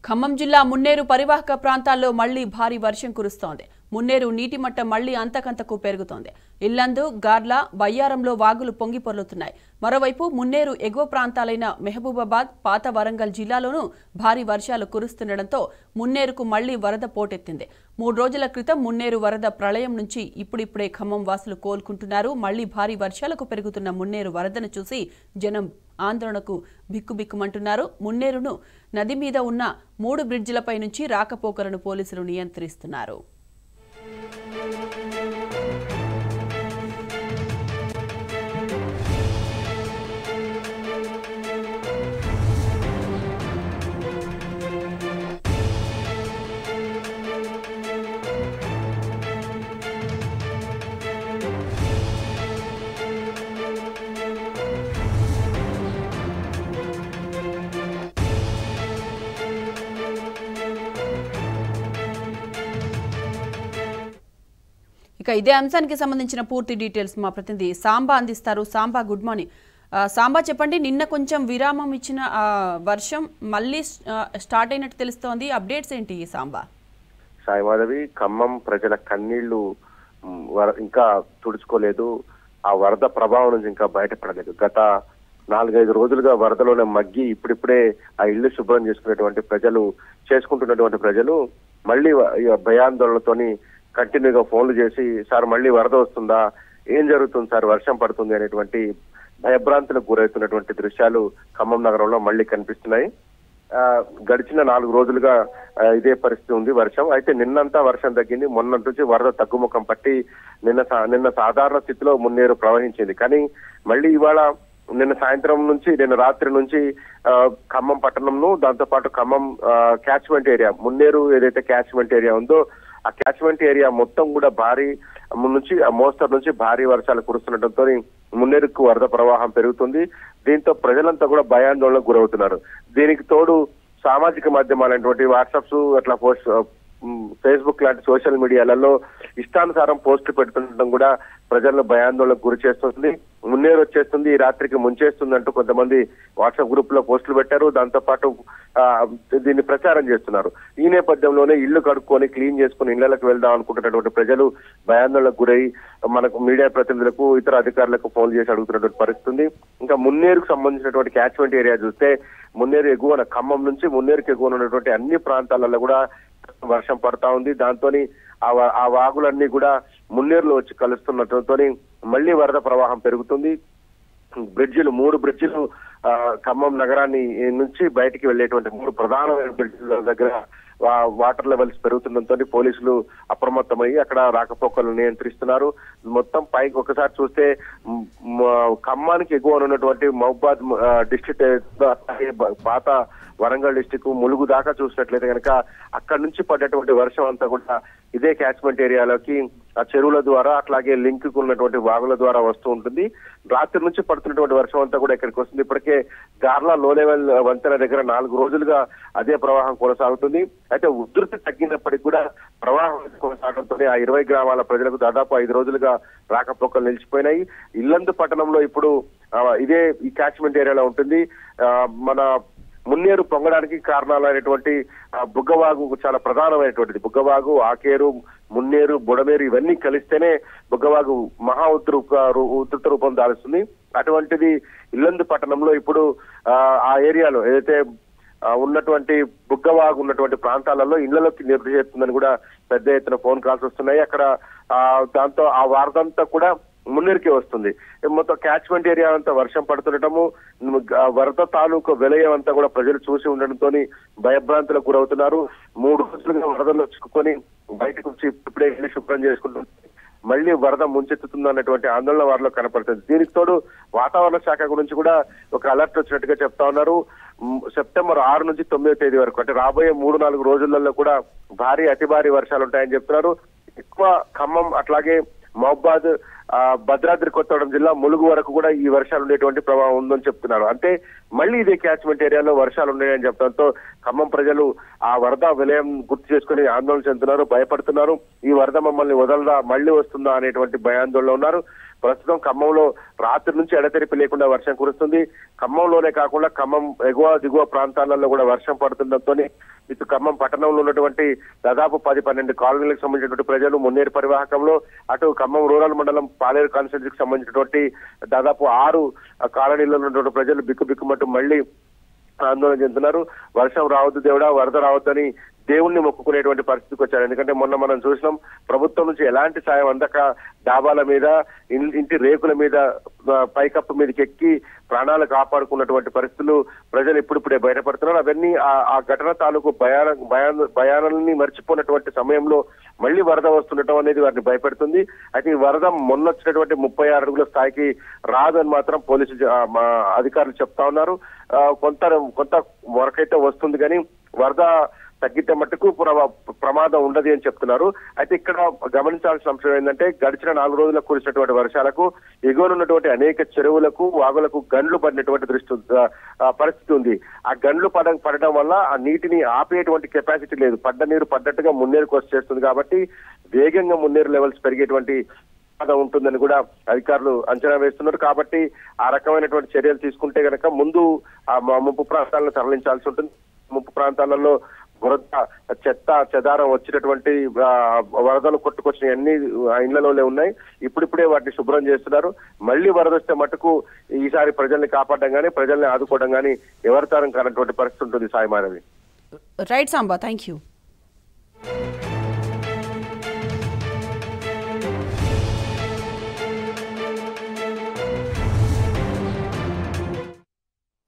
ఖమ్మం జిల్లా మున్నేరు పరివాహక ప్రాంతాల్లో మళ్లీ భారీ వర్షం కురుస్తోంది మున్నేరు నీటి మట్టం మళ్లీ అంతకంతకు పెరుగుతోంది ఇల్లందు గార్ల బయ్యారంలో వాగులు పొంగి పొర్లుతున్నాయి మరోవైపు మున్నేరు ఎగువ ప్రాంతాలైన మెహబూబాబాద్ పాత వరంగల్ జిల్లాలోనూ భారీ వర్షాలు కురుస్తుండటంతో మున్నేరుకు మళ్లీ వరద పోటెత్తింది మూడు రోజుల క్రితం మున్నేరు వరద ప్రళయం నుంచి ఇప్పుడిప్పుడే ఖమ్మం వాసులు కోలుకుంటున్నారు మళ్లీ భారీ వర్షాలకు పెరుగుతున్న మున్నేరు వరదను చూసి జనం ఆందోళనకు బిక్కుబిక్కుమంటున్నారు మున్నేరును నది మీద ఉన్న మూడు బ్రిడ్జిలపై నుంచి రాకపోకలను పోలీసులు నియంత్రిస్తున్నారు ఇక ఇదే అంశానికి సంబంధించిన పూర్తి డీటెయిల్స్ మా ప్రతినిధి సాంబా అందిస్తారు సాంబా గుడ్ మార్నింగ్ ఆ, సాంబా చెప్పండి నిన్న కొంచెం విరామం ఇచ్చిన ఆ, వర్షం మళ్ళీ ఆ, స్టార్ట్ అయినట్టు తెలుస్తోంది అప్డేట్స్ ఏంటి సాంబా సాయిమాధవి ఖమ్మం ప్రజల కన్నీళ్లు మ్, వర- ఇంకా తుడుచుకోలేదు ఆ వరద ప్రభావం నుంచి ఇంకా బయటపడలేదు గత నాలుగైదు రోజులుగా వరదలోనే మగ్గి ఇప్పుడిప్పుడే ఆ ఇల్లు శుభ్రం చేసుకునేటువంటి ప్రజలు చేసుకుంటున్నటువంటి ప్రజలు మళ్ళీ వ- ఈ భయాందోళనతోని కంటిన్యూగా ఫోన్లు చేసి సార్ మళ్ళీ వరద వస్తుందా ఏం జరుగుతుంది సార్ వర్షం పడుతుంది అనేటువంటి భయభ్రాంతులకు గురవుతున్నటువంటి దృశ్యాలు ఖమ్మం నగరంలో మళ్ళీ కనిపిస్తున్నాయి ఆ, గడిచిన నాలుగు రోజులుగా ఆ, ఇదే పరిస్థితి ఉంది వర్షం అయితే నిన్నంతా వర్షం తగ్గింది మొన్న నుంచి వరద తగ్గుముఖం పట్టి నిన్న సా- నిన్న సాధారణ స్థితిలో మున్నేరు ప్రవహించింది కానీ మళ్ళీ ఇవాళ నిన్న సాయంత్రం నుంచి నిన్న రాత్రి నుంచి ఆ, ఖమ్మం పట్టణంను దాంతో పాటు ఖమ్మం క్యాచ్మెంట్ ఏరియా మున్నేరు ఏదైతే క్యాచ్మెంట్ ఏరియా ఉందో ఆ క్యాచ్మెంట్ ఏరియా మొత్తం కూడా భారీ నుంచి ఆ మోస్తరు నుంచి భారీ వర్షాలు కురుస్తుండటంతో మున్నేరుకు వరద ప్రవాహం పెరుగుతుంది దీంతో ప్రజలంతా కూడా భయాందోళనకు గురవుతున్నారు దీనికి తోడు సామాజిక మాధ్యమాలైనటువంటి వాట్సాప్స్ అట్లా పోస్ట్ ఫేస్బుక్ లాంటి సోషల్ మీడియాలలో ఇష్టానుసారం పోస్టులు పెడుతుండటం కూడా ప్రజలను భయాందోళనకు గురి చేస్తుంది మున్నేరు వచ్చేస్తుంది ఈ రాత్రికి ముంచేస్తుంది అంటూ కొంతమంది వాట్సాప్ గ్రూప్ లో పోస్టులు పెట్టారు దాంతో పాటు ఆ, దీన్ని ప్రచారం చేస్తున్నారు ఈ నేపథ్యంలోనే ఇల్లు కడుక్కొని క్లీన్ చేసుకుని ఇళ్లకు వెళ్దాం అనుకుంటున్నటువంటి ప్రజలు భయాందోళనకు గురై మనకు మీడియా ప్రతినిధులకు ఇతర అధికారులకు ఫోన్ చేసి అడుగుతున్నటువంటి పరిస్థితి ఉంది ఇంకా మున్నేరుకు సంబంధించినటువంటి క్యాచ్మెంట్ ఏరియా చూస్తే మున్నేరు ఎగువన ఖమ్మం నుంచి మున్నేరుకి ఎగువన ఉన్నటువంటి అన్ని ప్రాంతాలలో కూడా వర్షం పడతా ఉంది దాంతో ఆ వా- ఆ వాగులన్నీ కూడా మున్నేరులో వచ్చి కలుస్తున్నతో మళ్ళీ వరద ప్రవాహం పెరుగుతుంది బ్రిడ్జిలు మూడు బ్రిడ్జిలు ఆ, ఖమ్మం నగరాన్ని నుంచి బయటికి వెళ్ళేటువంటి మూడు ప్రధానమైన బ్రిడ్జిల దగ్గర వా- వాటర్ లెవెల్స్ పెరుగుతుండటంతో పోలీసులు అప్రమత్తమయ్యి అక్కడ రాకపోకలను నియంత్రిస్తున్నారు మొత్తం పైకి ఒకసారి చూస్తే మ్, మ- ఖమ్మానికి ఎగువ ఉన్నటువంటి మహబాద్ డిస్ట్రిక్ట్ పాత వరంగల్ డిస్టిక్ ములుగు దాకా చూసినట్లయితే కనుక అక్కడ నుంచి పడ్డటువంటి వర్షం అంతా కూడా ఇదే క్యాచ్మెంట్ ఏరియాలోకి ఆ చెరువుల ద్వారా అట్లాగే లింక్ కు ఉన్నటువంటి వాగుల ద్వారా వస్తూ ఉంటుంది రాత్రి నుంచి పడుతున్నటువంటి వర్షం అంతా కూడా ఇక్కడికి వస్తుంది ఇప్పటికే గార్లా లో లెవెల్ వంతెన దగ్గర నాలుగు రోజులుగా అదే ప్రవాహం కొనసాగుతుంది అయితే ఉధృతి తగ్గినప్పటికీ కూడా ప్రవాహం కొనసాగడంతో ఆ ఇరవై గ్రామాల ప్రజలకు దాదాపు ఐదు రోజులుగా రాకపోకలు నిలిచిపోయినాయి ఇల్లందు పట్టణంలో ఇప్పుడు ఆ, ఇదే ఈ క్యాచ్మెంట్ ఏరియాలో ఉంటుంది ఆ, మన మున్నేరు పొంగడానికి కారణాలైనటువంటి ఆ, బుగ్గవాగు చాలా ప్రధానమైనటువంటిది బుగ్గవాగు ఆకేరు మున్నేరు బుడమేరు ఇవన్నీ కలిస్తేనే బుగ్గవాగు మహా ఉధృత ఉధృత రూపం దాలుస్తుంది అటువంటిది ఇల్లందు పట్టణంలో ఇప్పుడు ఆ, ఆ ఏరియాలో ఏదైతే ఆ, ఉన్నటువంటి బుగ్గవాగు ఉన్నటువంటి ప్రాంతాలలో ఇళ్లలోకి నిర్వహిస్తుందని చేస్తుందని కూడా పెద్ద ఎత్తున ఫోన్ కాల్స్ వస్తున్నాయి అక్కడ ఆ, దాంతో ఆ వారదంతా కూడా మున్నేరుకే వస్తుంది మొత్తం క్యాచ్మెంట్ ఏరియా అంతా వర్షం పడుతుండటము ఆ వరద తాలూకు విలయం అంతా కూడా ప్రజలు చూసి ఉండడంతో భయభ్రాంతులకు గురవుతున్నారు మూడు రోజులుగా వరదలో చిక్కుకొని బయటకు వచ్చి ఇప్పుడే ఇల్లు శుభ్రం చేసుకుంటుంది మళ్ళీ వరద ముంచెత్తుతుంది అన్నటువంటి ఆందోళన వారిలో కనపడుతుంది దీనికి తోడు వాతావరణ శాఖ గురించి కూడా ఒక అలర్ట్ వచ్చినట్టుగా చెప్తా ఉన్నారు మ్, సెప్టెంబర్ ఆరు నుంచి తొమ్మిదో తేదీ వరకు అంటే రాబోయే మూడు నాలుగు రోజులలో కూడా భారీ అతి భారీ వర్షాలు ఉంటాయని చెప్తున్నారు ఎక్కువ ఖమ్మం అట్లాగే మహబాద్ ఆ, భద్రాద్రి కొత్తగూడెం జిల్లా ములుగు వరకు కూడా ఈ వర్షాలు ఉండేటువంటి ప్రభావం ఉందని చెప్తున్నారు అంటే మళ్ళీ ఇదే క్యాచ్మెంట్ ఏరియాలో వర్షాలు ఉన్నాయని చెప్పడంతో ఖమ్మం ప్రజలు ఆ వరద విలయం గుర్తు చేసుకుని ఆందోళన చెందుతున్నారు భయపడుతున్నారు ఈ వరద మమ్మల్ని వదలదా మళ్ళీ వస్తుందా అనేటువంటి భయాందోళన ఉన్నారు ప్రస్తుతం ఖమ్మంలో రాత్రి నుంచి ఎడతెరిపి లేకుండా వర్షం కురుస్తుంది ఖమ్మంలోనే కాకుండా ఖమ్మం ఎగువ దిగువ ప్రాంతాలలో కూడా వర్షం పడుతుండటంతో ఇటు ఖమ్మం పట్టణంలో ఉన్నటువంటి దాదాపు పది పన్నెండు కాలనీలకు సంబంధించినటువంటి ప్రజలు మున్నేరు పరివాహకంలో అటు ఖమ్మం రూరల్ మండలం పాలేరు కాన్స్టిట్యూన్సీకి సంబంధించినటువంటి దాదాపు ఆరు కాలనీలో ఉన్నటువంటి ప్రజలు బిక్కు బిక్కుమంటూ మళ్ళీ ఆందోళన చెందుతున్నారు వర్షం రావద్దు దేవుడా వరద రావద్దని దేవుణ్ణి మొక్కుకునేటువంటి పరిస్థితికి వచ్చారు ఎందుకంటే మొన్న మనం చూసినాం ప్రభుత్వం నుంచి ఎలాంటి సాయం అందక డాబాల మీద ఇన్- ఇంటి రేకుల మీద ఆ, పైకప్పు మీదకి ఎక్కి ప్రాణాలు కాపాడుకున్నటువంటి పరిస్థితులు ప్రజలు ఇప్పుడిప్పుడే బయటపడుతున్నారు అవన్నీ ఆ- ఆ ఘటన తాలూకు భయాన భయాన భయానాలని మర్చిపోయినటువంటి సమయంలో మళ్ళీ వరద వస్తుండటం అనేది వారిని భయపెడుతుంది అయితే ఈ వరద మొన్న వచ్చినటువంటి ముప్పై ఆరు అడుగుల స్థాయికి రాదని మాత్రం పోలీసు జ- ఆ, మా అధికారులు చెప్తా ఉన్నారు ఆ, కొంత కొంత వరకైతే వస్తుంది కానీ వరద తగ్గితే మట్టుకు ప్ర- ప్రమాదం ఉండదు అని చెప్తున్నారు అయితే ఇక్కడ గమనించాల్సిన అంశం ఏంటంటే గడిచిన నాలుగు రోజులకు కురిసినటువంటి వర్షాలకు ఎగువనున్నటువంటి అనేక చెరువులకు వాగులకు గండ్లు పడినటువంటి దృష్టి ఆ, పరిస్థితి ఉంది ఆ గండ్లు పడ పడడం వల్ల ఆ నీటిని ఆపేటువంటి కెపాసిటీ లేదు పడ్డ నీరు పడ్డట్టుగా మున్నేరుకు వచ్చేస్తుంది కాబట్టి వేగంగా మున్నేరు లెవెల్స్ పెరిగేటువంటి ప్రమాదం ఉంటుందని కూడా అధికారులు అంచనా వేస్తున్నారు కాబట్టి ఆ రకమైనటువంటి చర్యలు తీసుకుంటే గనక ముందు ఆ మ- ముంపు ప్రాంతాలను తరలించాల్సి ఉంటుంది ముంపు ప్రాంతాలలో బురద చెత్త చెదారం వచ్చినటువంటి ఆ, వరదలు కొట్టుకొచ్చిన అన్ని ఇళ్లలోనే ఉన్నాయి ఇప్పుడిప్పుడే వాటిని శుభ్రం చేస్తున్నారు మళ్ళీ వరద వస్తే మటుకు ఈసారి ప్రజల్ని కాపాడడం కానీ ప్రజల్ని ఆదుకోవడం కానీ ఎవరి తరం కానటువంటి పరిస్థితి ఉంటుంది Sai Manavi right Samba thank you